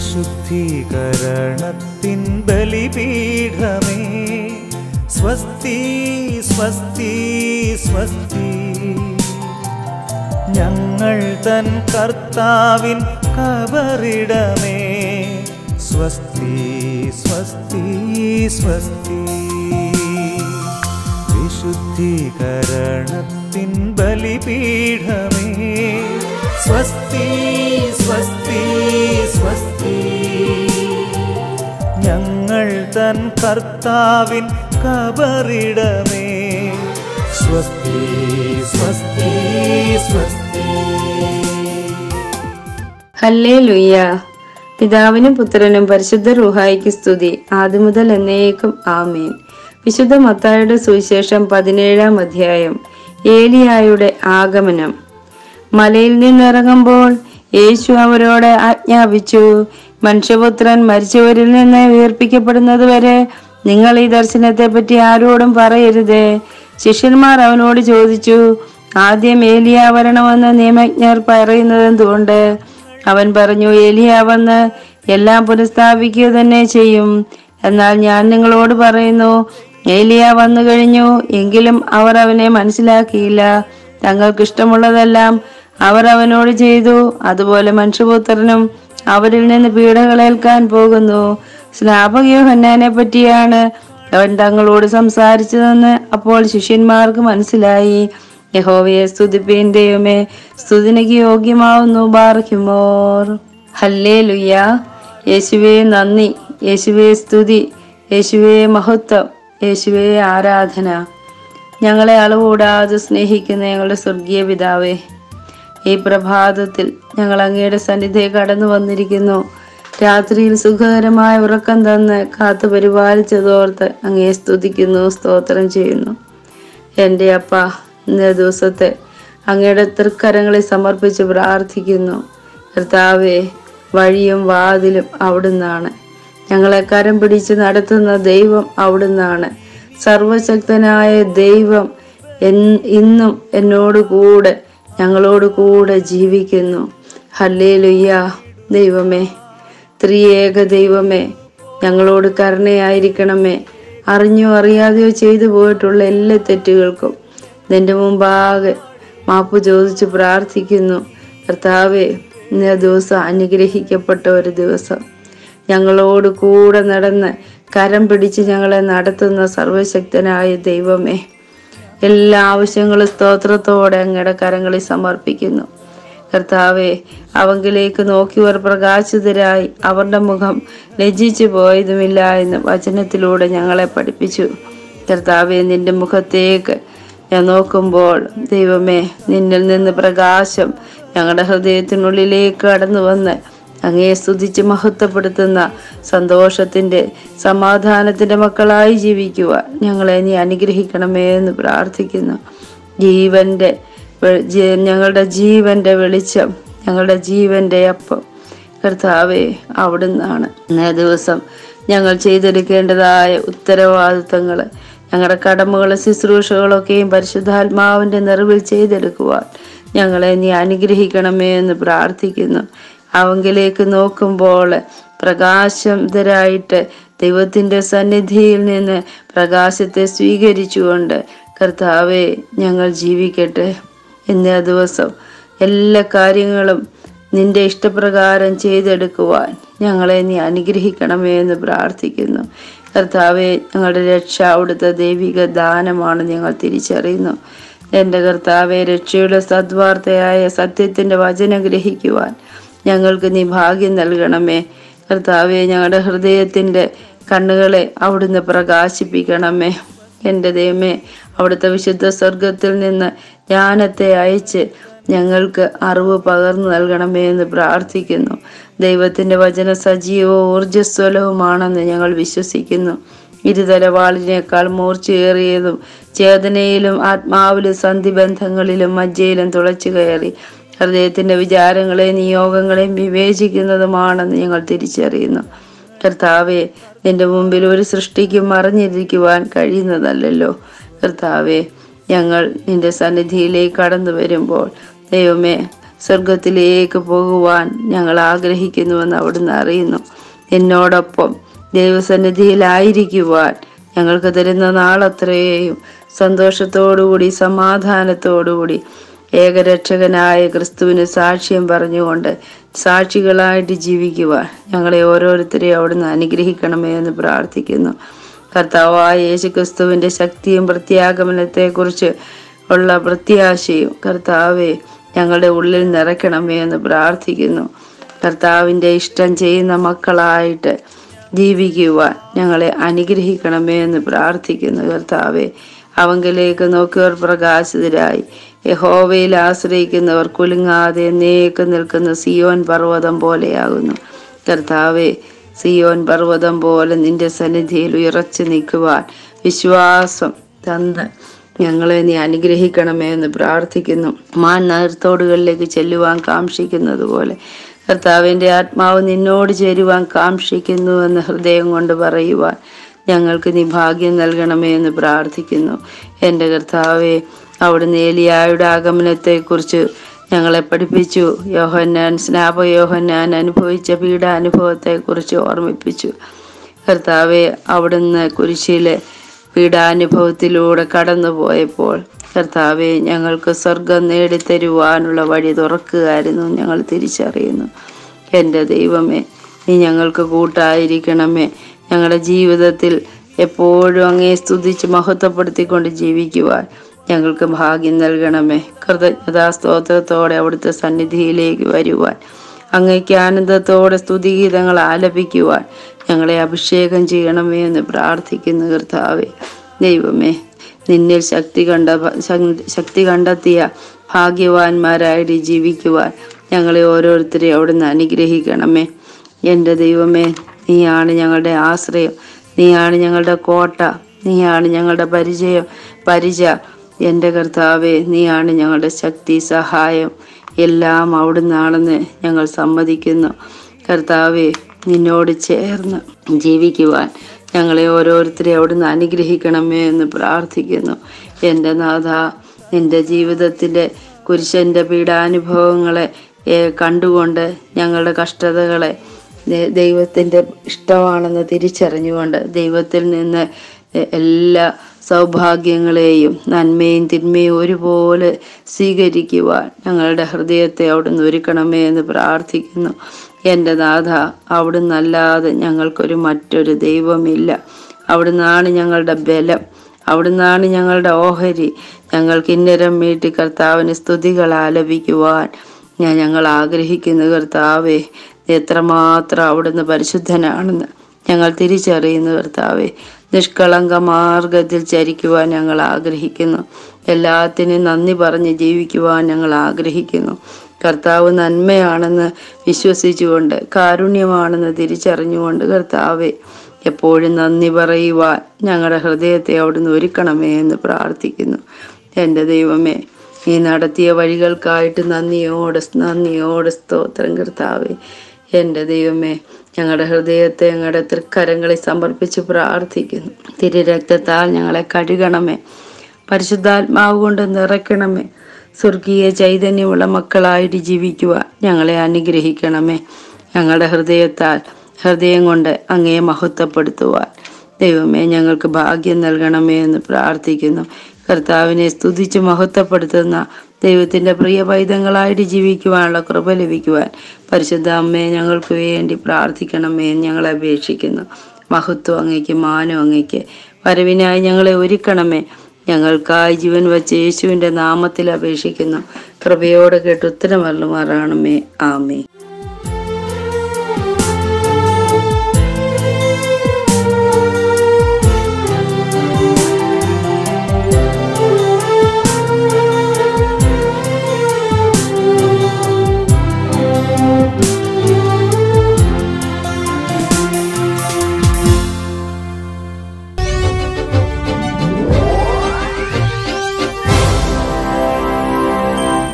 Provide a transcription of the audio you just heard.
വിശുദ്ധീകരണത്തിൻ ബലിപീഠമേ സ്വസ്തി സ്വസ്തി സ്വസ്തി ഞങ്ങൾ തൻ കർത്താവിൻ കബറിടമേ സ്വസ്തി സ്വസ്തി സ്വസ്തി വിശുദ്ധീകരണത്തിൻ ബലിപീഠമേ സ്വസ്തി സ്വസ്തി സ്വസ്തി ഞങ്ങൾ തൻ കർത്താവിൻ കബറിടമേ സ്വസ്തി സ്വസ്തി സ്വസ്തി ഹല്ലേ ലുയ്യ പിതാവിനും പുത്രനും പരിശുദ്ധ റുഹായിക്ക് സ്തുതി ആദ്യം മുതൽ എന്നേക്കും ആമേൻ വിശുദ്ധ മത്തായുടെ സുവിശേഷം പതിനേഴാം അധ്യായം ഏലിയായുടെ ആഗമനം മലയിൽ നിന്നിറങ്ങുമ്പോൾ യേശു അവരോട് ആജ്ഞാപിച്ചു മനുഷ്യപുത്രൻ മരിച്ചവരിൽ നിന്ന് ഉയർപ്പിക്കപ്പെടുന്നത് വരെ നിങ്ങൾ ഈ ദർശനത്തെ പറ്റി ആരോടും പറയരുത് ശിഷ്യന്മാർ അവനോട് ചോദിച്ചു ആദ്യം ഏലിയ വരണമെന്ന് നിയമജ്ഞർ പറയുന്നത് എന്തുകൊണ്ട് അവൻ പറഞ്ഞു ഏലിയ വന്ന് എല്ലാം പുനഃസ്ഥാപിക്കുക തന്നെ ചെയ്യും എന്നാൽ ഞാൻ നിങ്ങളോട് പറയുന്നു ഏലിയ വന്നു കഴിഞ്ഞു എങ്കിലും അവർ അവനെ മനസ്സിലാക്കിയില്ല തങ്ങൾക്ക് ഇഷ്ടമുള്ളതെല്ലാം അവർ അവനോട് ചെയ്തു അതുപോലെ മനുഷ്യപുത്രനും അവരിൽ നിന്ന് പീഡകളേൽക്കാൻ പോകുന്നു സ്നാപകയോഹന്നാനെ പറ്റിയാണ് അവൻ തങ്ങളോട് സംസാരിച്ചതെന്ന് അപ്പോൾ ശിഷ്യന്മാർക്ക് മനസ്സിലായി യഹോവയെ സ്തുതിപ്പീൻ ദൈവമേ സ്തുതിനക്ക് യോഗ്യമാവുന്നു ബാർഹിമോർ ഹല്ലേ ലുയ്യ യേശുവേ നന്ദി യേശുവേ സ്തുതി യേശുവേ മഹത്വം യേശുവേ ആരാധന ഞങ്ങളെ അളവുകൂടാതെ സ്നേഹിക്കുന്ന ഞങ്ങളുടെ സ്വർഗീയ പിതാവേ ഈ പ്രഭാതത്തിൽ ഞങ്ങൾ അങ്ങയുടെ സന്നിധിയെ കടന്നു വന്നിരിക്കുന്നു രാത്രിയിൽ സുഖകരമായ ഉറക്കം തന്ന് കാത്തു പരിപാലിച്ചതോർത്ത് അങ്ങയെ സ്തുതിക്കുന്നു സ്തോത്രം ചെയ്യുന്നു എൻ്റെ അപ്പ ഇന്നേ ദിവസത്തെ അങ്ങയുടെ തൃക്കരങ്ങളിൽ സമർപ്പിച്ച് പ്രാർത്ഥിക്കുന്നു കർത്താവെ വഴിയും വാതിലും അവിടുന്നാണ് ഞങ്ങളെ കരം പിടിച്ച് നടത്തുന്ന ദൈവം അവിടുന്നാണ് സർവശക്തനായ ദൈവം എൻ- ഇന്നും എന്നോട് കൂടെ ഞങ്ങളോട് കൂടെ ജീവിക്കുന്നു ഹല്ലേ ദൈവമേ ത്രിയേക ദൈവമേ ഞങ്ങളോട് കരുണയായിരിക്കണമേ അറിഞ്ഞോ അറിയാതെയോ ചെയ്തു പോയിട്ടുള്ള എല്ലാ തെറ്റുകൾക്കും നിന്റെ മുമ്പാകെ മാപ്പ് ചോദിച്ച് പ്രാർത്ഥിക്കുന്നു കർത്താവെ ഇന്നേ ദിവസം അനുഗ്രഹിക്കപ്പെട്ട ഒരു ദിവസം ഞങ്ങളോട് കൂടെ നടന്ന് കരം പിടിച്ച് ഞങ്ങളെ നടത്തുന്ന സർവശക്തനായ ദൈവമേ എല്ലാ ആവശ്യങ്ങളും സ്തോത്രത്തോടെ അങ്ങയുടെ കരങ്ങളിൽ സമർപ്പിക്കുന്നു കർത്താവെ അവങ്കിലേക്ക് നോക്കിയവർ പ്രകാശിതരായി അവരുടെ മുഖം ലജ്ജിച്ചു പോയതുമില്ല എന്ന് വചനത്തിലൂടെ ഞങ്ങളെ പഠിപ്പിച്ചു കർത്താവെ നിന്റെ മുഖത്തേക്ക് ഞാൻ നോക്കുമ്പോൾ ദൈവമേ നിന്നിൽ നിന്ന് പ്രകാശം ഞങ്ങളുടെ ഹൃദയത്തിനുള്ളിലേക്ക് കടന്നു വന്ന് അങ്ങയെ സ്തുതിച്ച് മഹത്വപ്പെടുത്തുന്ന സന്തോഷത്തിന്റെ സമാധാനത്തിന്റെ മക്കളായി ജീവിക്കുക ഞങ്ങളെ നീ അനുഗ്രഹിക്കണമേ എന്ന് പ്രാർത്ഥിക്കുന്നു ജീവന്റെ വെ- ജി- ഞങ്ങളുടെ ജീവന്റെ വെളിച്ചം ഞങ്ങളുടെ ജീവന്റെ അപ്പം കർത്താവെ അവിടുന്നാണ് ഇന്നേ ദിവസം ഞങ്ങൾ ചെയ്തെടുക്കേണ്ടതായ ഉത്തരവാദിത്തങ്ങൾ ഞങ്ങളുടെ കടമകളും ശുശ്രൂഷകളൊക്കെയും പരിശുദ്ധാത്മാവിന്റെ നിറവിൽ ചെയ്തെടുക്കുവാൻ ഞങ്ങളെ നീ അനുഗ്രഹിക്കണമേ എന്ന് പ്രാർത്ഥിക്കുന്നു അവങ്കിലേക്ക് നോക്കുമ്പോൾ പ്രകാശിതരായിട്ട് ദൈവത്തിന്റെ സന്നിധിയിൽ നിന്ന് പ്രകാശത്തെ സ്വീകരിച്ചുകൊണ്ട് കർത്താവെ ഞങ്ങൾ ജീവിക്കട്ടെ ഇന്നേ ദിവസം എല്ലാ കാര്യങ്ങളും നിന്റെ ഇഷ്ടപ്രകാരം ചെയ്തെടുക്കുവാൻ ഞങ്ങളെ നീ അനുഗ്രഹിക്കണമേ എന്ന് പ്രാർത്ഥിക്കുന്നു കർത്താവെ ഞങ്ങളുടെ രക്ഷ അവിടുത്തെ ദൈവിക ദാനമാണ് ഞങ്ങൾ തിരിച്ചറിയുന്നു എൻ്റെ കർത്താവെ രക്ഷയുടെ സദ്വാർത്തയായ സത്യത്തിൻ്റെ വചനം ഗ്രഹിക്കുവാൻ ഞങ്ങൾക്ക് നീ ഭാഗ്യം നൽകണമേ കർത്താവെ ഞങ്ങളുടെ ഹൃദയത്തിൻ്റെ കണ്ണുകളെ അവിടുന്ന് പ്രകാശിപ്പിക്കണമേ എൻ്റെ ദൈവമേ അവിടുത്തെ വിശുദ്ധ സ്വർഗത്തിൽ നിന്ന് ജ്ഞാനത്തെ അയച്ച് ഞങ്ങൾക്ക് അറിവ് പകർന്നു നൽകണമേ എന്ന് പ്രാർത്ഥിക്കുന്നു ദൈവത്തിന്റെ വചന സജീവവും ഊർജ്ജസ്വലവുമാണെന്ന് ഞങ്ങൾ വിശ്വസിക്കുന്നു ഇരുതലവാളിനേക്കാൾ മൂർച്ചയേറിയതും ചേതനയിലും ആത്മാവിലും സന്ധിബന്ധങ്ങളിലും മജ്ജയിലും തുളച്ചു കയറി ഹൃദയത്തിന്റെ വിചാരങ്ങളെയും നിയോഗങ്ങളെയും വിവേചിക്കുന്നതുമാണെന്ന് ഞങ്ങൾ തിരിച്ചറിയുന്നു കർത്താവെ നിന്റെ മുമ്പിൽ ഒരു സൃഷ്ടിക്കും മറഞ്ഞിരിക്കുവാൻ കഴിയുന്നതല്ലല്ലോ കർത്താവെ ഞങ്ങൾ നിന്റെ സന്നിധിയിലേക്ക് കടന്നു വരുമ്പോൾ ദൈവമേ സ്വർഗത്തിലേക്ക് പോകുവാൻ ഞങ്ങൾ ആഗ്രഹിക്കുന്നുവെന്ന് അവിടുന്ന് അറിയുന്നു എന്നോടൊപ്പം ദൈവസന്നിധിയിലായിരിക്കുവാൻ ഞങ്ങൾക്ക് തരുന്ന നാളത്രയും സന്തോഷത്തോടുകൂടി സമാധാനത്തോടുകൂടി ഏകരക്ഷകനായ ക്രിസ്തുവിന് സാക്ഷ്യം പറഞ്ഞുകൊണ്ട് സാക്ഷികളായിട്ട് ജീവിക്കുവാൻ ഞങ്ങളെ ഓരോരുത്തരെയും അവിടുന്ന് അനുഗ്രഹിക്കണമേ എന്ന് പ്രാർത്ഥിക്കുന്നു കർത്താവായ യേശു ക്രിസ്തുവിൻ്റെ ശക്തിയും പ്രത്യാഗമനത്തെക്കുറിച്ച് ഉള്ള പ്രത്യാശയും കർത്താവെ ഞങ്ങളുടെ ഉള്ളിൽ നിറയ്ക്കണമേ എന്ന് പ്രാർത്ഥിക്കുന്നു കർത്താവിൻ്റെ ഇഷ്ടം ചെയ്യുന്ന മക്കളായിട്ട് ജീവിക്കുവാൻ ഞങ്ങളെ അനുഗ്രഹിക്കണമേ എന്ന് പ്രാർത്ഥിക്കുന്നു കർത്താവെ അവങ്കിലേക്ക് നോക്കിയവർ പ്രകാശിതരായി യഹോവയിൽ ആശ്രയിക്കുന്നവർ കുലുങ്ങാതെ എന്നേക്ക് നിൽക്കുന്ന സിയോൻ പർവ്വതം പോലെയാകുന്നു കർത്താവെ സിയോൻ പർവ്വതം പോലെ നിന്റെ സന്നിധിയിൽ ഉയറച്ചു നിൽക്കുവാൻ വിശ്വാസം തന്ന് ഞങ്ങളെ നീ അനുഗ്രഹിക്കണമേ എന്ന് പ്രാർത്ഥിക്കുന്നു മാൻ നേർത്തോടുകളിലേക്ക് ചെല്ലുവാൻ കാക്ഷിക്കുന്നത് പോലെ കർത്താവിൻ്റെ ആത്മാവ് നിന്നോട് ചേരുവാൻ കാക്ഷിക്കുന്നു എന്ന് ഹൃദയം കൊണ്ട് പറയുവാൻ ഞങ്ങൾക്ക് നീ ഭാഗ്യം നൽകണമേ എന്ന് പ്രാർത്ഥിക്കുന്നു എൻ്റെ കർത്താവെ അവിടുന്ന് ഏലിയായുടെ ആഗമനത്തെക്കുറിച്ച് ഞങ്ങളെ പഠിപ്പിച്ചു യോഹന്നാൻ സ്നാപ യോഹന്നാൻ അനുഭവിച്ച പീഡാനുഭവത്തെക്കുറിച്ച് ഓർമ്മിപ്പിച്ചു കർത്താവെ അവിടുന്ന് കുരിശിലെ പീഡാനുഭവത്തിലൂടെ കടന്നു പോയപ്പോൾ കർത്താവെ ഞങ്ങൾക്ക് സ്വർഗം നേടിത്തരുവാനുള്ള വഴി തുറക്കുകയായിരുന്നു ഞങ്ങൾ തിരിച്ചറിയുന്നു എൻ്റെ ദൈവമേ നീ ഞങ്ങൾക്ക് കൂട്ടായിരിക്കണമേ ഞങ്ങളുടെ ജീവിതത്തിൽ എപ്പോഴും അങ്ങേ സ്തുതിച്ച് മഹത്വപ്പെടുത്തിക്കൊണ്ട് ജീവിക്കുവാൻ ഞങ്ങൾക്ക് ഭാഗ്യം നൽകണമേ കൃതജ്ഞതാ സ്തോത്രത്തോടെ അവിടുത്തെ സന്നിധിയിലേക്ക് വരുവാൻ അങ്ങയ്ക്ക് ആനന്ദത്തോടെ സ്തുതിഗീതങ്ങൾ ആലപിക്കുവാൻ ഞങ്ങളെ അഭിഷേകം ചെയ്യണമേ എന്ന് പ്രാർത്ഥിക്കുന്നു കർത്താവെ ദൈവമേ നിന്നിൽ ശക്തി കണ്ട ശക്തി കണ്ടെത്തിയ ഭാഗ്യവാന്മാരായിട്ട് ജീവിക്കുവാൻ ഞങ്ങളെ ഓരോരുത്തരെയും അവിടുന്ന് അനുഗ്രഹിക്കണമേ എൻ്റെ ദൈവമേ നീയാണ് ഞങ്ങളുടെ ആശ്രയം നീയാണ് ഞങ്ങളുടെ കോട്ട നീയാണ് ഞങ്ങളുടെ പരിചയം പരിച എൻ്റെ കർത്താവെ നീയാണ് ഞങ്ങളുടെ ശക്തി സഹായം എല്ലാം അവിടുന്നാണെന്ന് ഞങ്ങൾ സമ്മതിക്കുന്നു കർത്താവെ നിന്നോട് ചേർന്ന് ജീവിക്കുവാൻ ഞങ്ങളെ ഓരോരുത്തരെ അവിടുന്ന് അനുഗ്രഹിക്കണമേ എന്ന് പ്രാർത്ഥിക്കുന്നു എൻ്റെ നാഥ നിന്റെ ജീവിതത്തിൻ്റെ കുരിശൻ്റെ പീഡാനുഭവങ്ങളെ ഏ, കണ്ടുകൊണ്ട് ഞങ്ങളുടെ കഷ്ടതകളെ ദൈ- ദൈവത്തിൻ്റെ ഇഷ്ടമാണെന്ന് തിരിച്ചറിഞ്ഞുകൊണ്ട് ദൈവത്തിൽ നിന്ന് എ- എല്ലാ സൗഭാഗ്യങ്ങളെയും നന്മയും തിന്മയും ഒരുപോലെ സ്വീകരിക്കുവാൻ ഞങ്ങളുടെ ഹൃദയത്തെ അവിടുന്ന് ഒരുക്കണമേ എന്ന് പ്രാർത്ഥിക്കുന്നു എൻ്റെ നാഥ അവിടുന്ന് അല്ലാതെ ഞങ്ങൾക്കൊരു മറ്റൊരു ദൈവമില്ല അവിടുന്നാണ് ഞങ്ങളുടെ ബലം അവിടുന്നാണ് ഞങ്ങളുടെ ഓഹരി ഞങ്ങൾക്ക് ഇന്നരം മീട്ടി കർത്താവിന് സ്തുതികൾ ആലപിക്കുവാൻ ഞാൻ ഞങ്ങൾ ആഗ്രഹിക്കുന്നു കർത്താവേ നീ എത്രമാത്രം അവിടുന്ന് പരിശുദ്ധനാണെന്ന് ഞങ്ങൾ തിരിച്ചറിയുന്നു കർത്താവേ നിഷ്കളങ്ക മാർഗത്തിൽ ചരിക്കുവാൻ ഞങ്ങൾ ആഗ്രഹിക്കുന്നു എല്ലാത്തിനും നന്ദി പറഞ്ഞ് ജീവിക്കുവാൻ ഞങ്ങൾ ആഗ്രഹിക്കുന്നു കർത്താവ് നന്മയാണെന്ന് വിശ്വസിച്ചുകൊണ്ട് കാരുണ്യമാണെന്ന് തിരിച്ചറിഞ്ഞുകൊണ്ട് കർത്താവെ എപ്പോഴും നന്ദി പറയുവാൻ ഞങ്ങളുടെ ഹൃദയത്തെ അവിടുന്ന് ഒരുക്കണമേ എന്ന് പ്രാർത്ഥിക്കുന്നു എൻ്റെ ദൈവമേ നീ നടത്തിയ വഴികൾക്കായിട്ട് നന്ദിയോടെ നന്ദിയോടെ സ്തോത്രം കർത്താവേ എൻ്റെ ദൈവമേ ഞങ്ങളുടെ ഹൃദയത്തെ ഞങ്ങളുടെ തൃക്കരങ്ങളിൽ സമർപ്പിച്ച് പ്രാർത്ഥിക്കുന്നു തിരുരക്തത്താൽ ഞങ്ങളെ കഴുകണമേ പരിശുദ്ധാത്മാവ് കൊണ്ട് നിറയ്ക്കണമേ സ്വർഗീയ ചൈതന്യമുള്ള മക്കളായിട്ട് ജീവിക്കുവാൻ ഞങ്ങളെ അനുഗ്രഹിക്കണമേ ഞങ്ങളുടെ ഹൃദയത്താൽ ഹൃദയം കൊണ്ട് അങ്ങയെ മഹത്വപ്പെടുത്തുവാൻ ദൈവമേ ഞങ്ങൾക്ക് ഭാഗ്യം നൽകണമേ എന്ന് പ്രാർത്ഥിക്കുന്നു കർത്താവിനെ സ്തുതിച്ച് മഹത്വപ്പെടുത്തുന്ന ദൈവത്തിൻ്റെ പ്രിയ പൈതങ്ങളായിട്ട് ജീവിക്കുവാനുള്ള കൃപ ലഭിക്കുവാൻ പരിശുദ്ധ അമ്മയെ ഞങ്ങൾക്ക് വേണ്ടി പ്രാർത്ഥിക്കണമേ എന്ന് ഞങ്ങളെ അപേക്ഷിക്കുന്നു മഹത്വം അങ്ങയ്ക്ക് മാനം അങ്ങയ്ക്ക് വരവിനായി ഞങ്ങളെ ഒരുക്കണമേ ഞങ്ങൾക്കായി ജീവൻ വച്ച യേശുവിൻ്റെ നാമത്തിൽ അപേക്ഷിക്കുന്നു കൃപയോടെ കേട്ട് ഉത്തരമല്ലുമാറാണമേ ആമേ